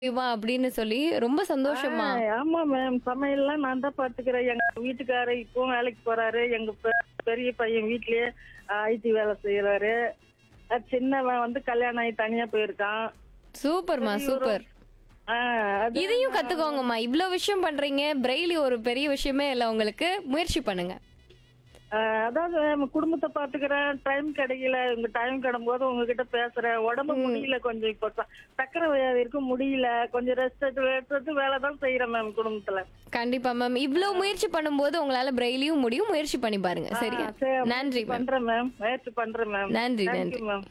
முடியுமா அப்படின்னு சொல்லி ரொம்ப சந்தோஷமா ஆ, ஆமா மேம் சமையல்லாம் நான் தான் பாத்துக்கிறேன் எங்க வீட்டுக்காரர் இப்போ வேலைக்கு போறாரு எங்க பெ- பெரிய பையன் வீட்லயே ஐடி வேலை செய்யறாரு அஹ் சின்னவன் வந்து கல்யாணம் ஆகி தனியா போயிருக்கான் சூப்பர்மா சூப்பர் ஆ, அது இதையும் கத்துக்கோங்கம்மா இவ்ளோ விஷயம் பண்றீங்க பிரெய்லி ஒரு பெரிய விஷயமே இல்ல உங்களுக்கு முயற்சி பண்ணுங்க ஆ, அதாவது நம்ம குடும்பத்தை பாத்துக்கிறேன் டைம் கிடைக்கல உங்க டைம் கிடம்போது உங்ககிட்ட பேசுறேன் உடம்பு முடியல கொஞ்சம் இப்போ ச- சக்கரை வியாதி இருக்கு முடியல கொஞ்சம் ரெஸ்ட் எடுத்து ரெஸ்ட் எடுத்து வேலை தான் செய்யறேன் மேம் குடும்பத்துல கண்டிப்பா மேம் இவ்ளோ முயற்சி பண்ணும்போது உங்களால பிரெய்லியும் முடியும் முயற்சி பண்ணி பாருங்க சரியா ஆ, சரி, நன்றி மேம் பண்றேன் மேம் முயற்சி பண்றேன் மேம் நன்றி நன்றி தேங்க்யூ மேம்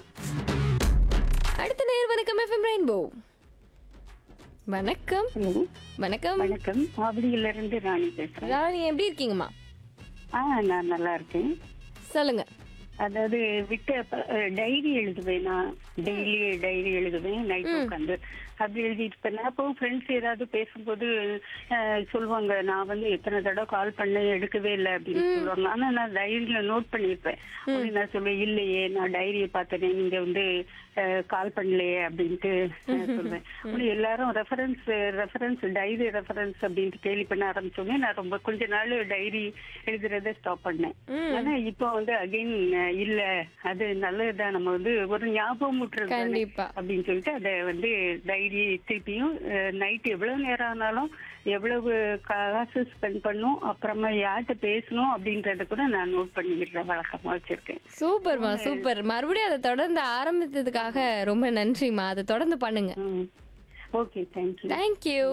அடுத்த நேர் வணக்கம் எஃப்எம் ரெயின்போ வணக்கம் ஹலோ வணக்கம் வணக்கம் ஆவடியில இருந்து ராணி பேசுறேன் ராணி எப்படி இருக்கீங்கம்மா ஆ நான் நல்லா இருக்கேன் சொல்லுங்க அதாவது விட்ட டைரி எழுதுவேன் நான் டெய்லி டைரி எழுதுவேன் நைட் உட்காந்து அப்படி எழுதிட்டு இருப்பேன் அப்போ ஃப்ரெண்ட்ஸ் ஏதாவது பேசும்போது அஹ், சொல்லுவாங்க நான் வந்து எத்தனை தடவை கால் பண்ணேன் எடுக்கவே இல்லை அப்படின்னு சொல்லுவாங்க ஆனா நான் டைரியில நோட் பண்ணியிருப்பேன் அப்படி நான் சொல்லுவேன் இல்லையே நான் டைரியை பார்த்தேனே நீங்க வந்து கால் பண்ணலையே அப்படின்ட்டு அஹ், சொல்லுவேன் அப்படி எல்லாரும் ரெஃபரன்ஸ் ரெஃபரன்ஸ் டைரி ரெஃபரன்ஸ் அப்படின்ட்டு கேள்வி பண்ண ஆரம்பிச்சோடனே நான் ரொம்ப கொஞ்ச நாள் டைரி எழுதுறதை ஸ்டாப் பண்ணேன் ஆனா இப்போ வந்து அகைன் இல்ல அது நல்லதுதான் நம்ம வந்து ஒரு ஞாபகம் விட்டுறது தானே கண்டிப்பா. அப்படின்னு சொல்லிட்டு அதை வந்து டைரி திருப்பியும் நைட் எவ்வளவு நேரம் ஆனாலும் எவ்வளவு காசு ஸ்பெண்ட் பண்ணும் அப்புறமா யார்கிட்ட பேசணும் அப்படின்றத கூட நான் நோட் பண்ணிக்கிற வழக்கமா வச்சிருக்கேன் சூப்பர்மா சூப்பர் மறுபடியும் அதை தொடர்ந்து ஆரம்பித்ததுக்காக ரொம்ப நன்றிம்மா அதை தொடர்ந்து பண்ணுங்க ஓகே தேங்க்யூ தேங்க்யூ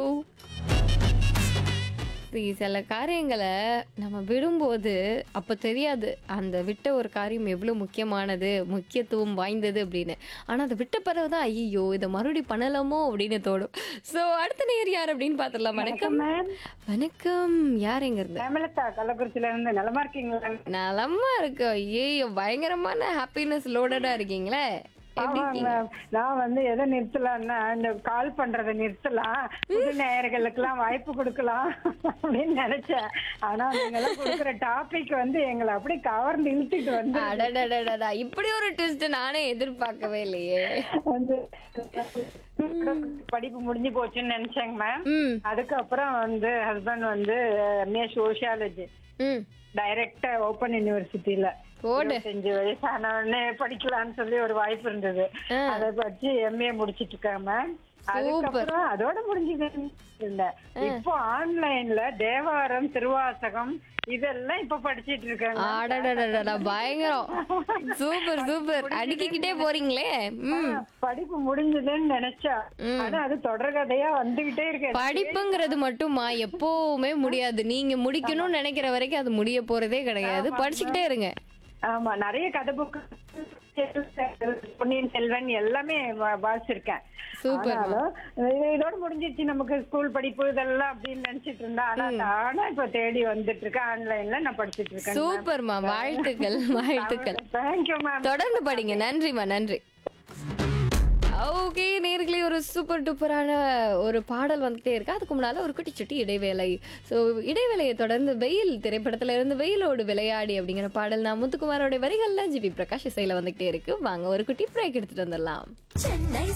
சில காரியங்களை நம்ம விடும்போது அப்போ தெரியாது அந்த விட்ட ஒரு காரியம் எவ்வளோ முக்கியமானது முக்கியத்துவம் வாய்ந்தது அப்படின்னு ஆனால் அதை விட்ட பிறகு தான் ஐயோ இதை மறுபடியும் பண்ணலாமோ அப்படின்னு தோணும் ஸோ அடுத்த நேர் யார் அப்படின்னு பார்த்துடலாம் வணக்கம் வணக்கம் யார் எங்க இருந்து ஹேமலதா கள்ளக்குறிச்சியில இருந்து நலமா இருக்கீங்களா நலமா இருக்கு ஐயோ பயங்கரமான ஹாப்பினஸ் லோடடா இருக்கீங்களே எப்படி இருக்கீங்க ஆமாங்க. நான் வந்து எதை நிறுத்தலாம்னா இந்த கால் பண்றதை நிறுத்தலாம் புது நேயர்களுக்கெல்லாம் வாய்ப்பு கொடுக்கலாம் அப்படின்னு நினைச்சேன் ஆனா நீங்க எல்லாம் கொடுக்குற டாபிக் வந்து எங்களை அப்படியே கவர்ந்து இழுத்துட்டு வந்து அடடடடடா இப்படி ஒரு ட்விஸ்ட் நானே எதிர்பார்க்கவே இல்லையே வந்து படிப்பு முடிஞ்சு போச்சுன்னு நினைச்சேங்க மேம் ம் அதுக்கப்புறம் வந்து ஹஸ்பண்ட் வந்து எம்ஏ சோசியாலஜி ம் டைரக்டா ஓப்பன் யூனிவர்சிட்டியில போடு இருபத்தஞ்சு வயசான உடனே படிக்கலாம்னு சொல்லி ஒரு வாய்ப்பு இருந்தது ஆ. அதை படிச்சு எம்ஏ முடிச்சிட்டு இருக்கேன் மேம் அதுக்கப்புறம் அதோட முடிஞ்சது இல்ல இப்போ ஆன்லைன்ல தேவாரம் திருவாசகம் இதெல்லாம் இப்ப படிச்சிட்டு இருக்காங்க அடடடடடா பயங்கரம் சூப்பர் சூப்பர் அடிக்கிக்கிட்டே போறீங்களே ம் படிப்பு முடிஞ்சதுன்னு நினைச்சா ஆனா அது தொடர்கதையா வந்துகிட்டே இருக்கு படிப்புங்கிறது மட்டுமா எப்பவுமே முடியாது நீங்க முடிக்கணும்னு நினைக்கிற வரைக்கும் அது முடிய போறதே கிடையாது படிச்சுக்கிட்டே இருங்க ஆமா நிறைய கதை புக்கு பொன்னியின் செல்வன் எல்லாமே வா- வாசிச்சிருக்கேன் சூப்பர் ஆனாலும் இது இதோட முடிஞ்சிருச்சு நமக்கு ஸ்கூல் படிப்பு இதெல்லாம் அப்படின்னு நினைச்சிட்டு இருந்தா ஆனா நானா இப்ப தேடி வந்துட்டு இருக்கேன் ஆன்லைன்ல நான் படிச்சிட்டு இருக்கேன் சூப்பர்மா வாழ்த்துக்கள் வாழ்த்துக்கள் தேங்க்யூ மேம் தொடர்ந்து படிங்க நன்றிம்மா நன்றி ஓகே நேர்களே ஒரு சூப்பர் டூப்பரான ஒரு பாடல் வந்துட்டே இருக்கு அதுக்கு முன்னால ஒரு குட்டி சுட்டி இடைவேளை ஸோ இடைவேளையை தொடர்ந்து வெயில் திரைப்படத்துல இருந்து வெயிலோடு விளையாடி அப்படிங்கிற பாடல் நான் முத்துக்குமாரோட வரிகள்ல ஜிபி பிரகாஷ் இசையில வந்துகிட்டே இருக்கு வாங்க ஒரு குட்டி பிரேக் எடுத்துட்டு வந்துடலாம் சென்னை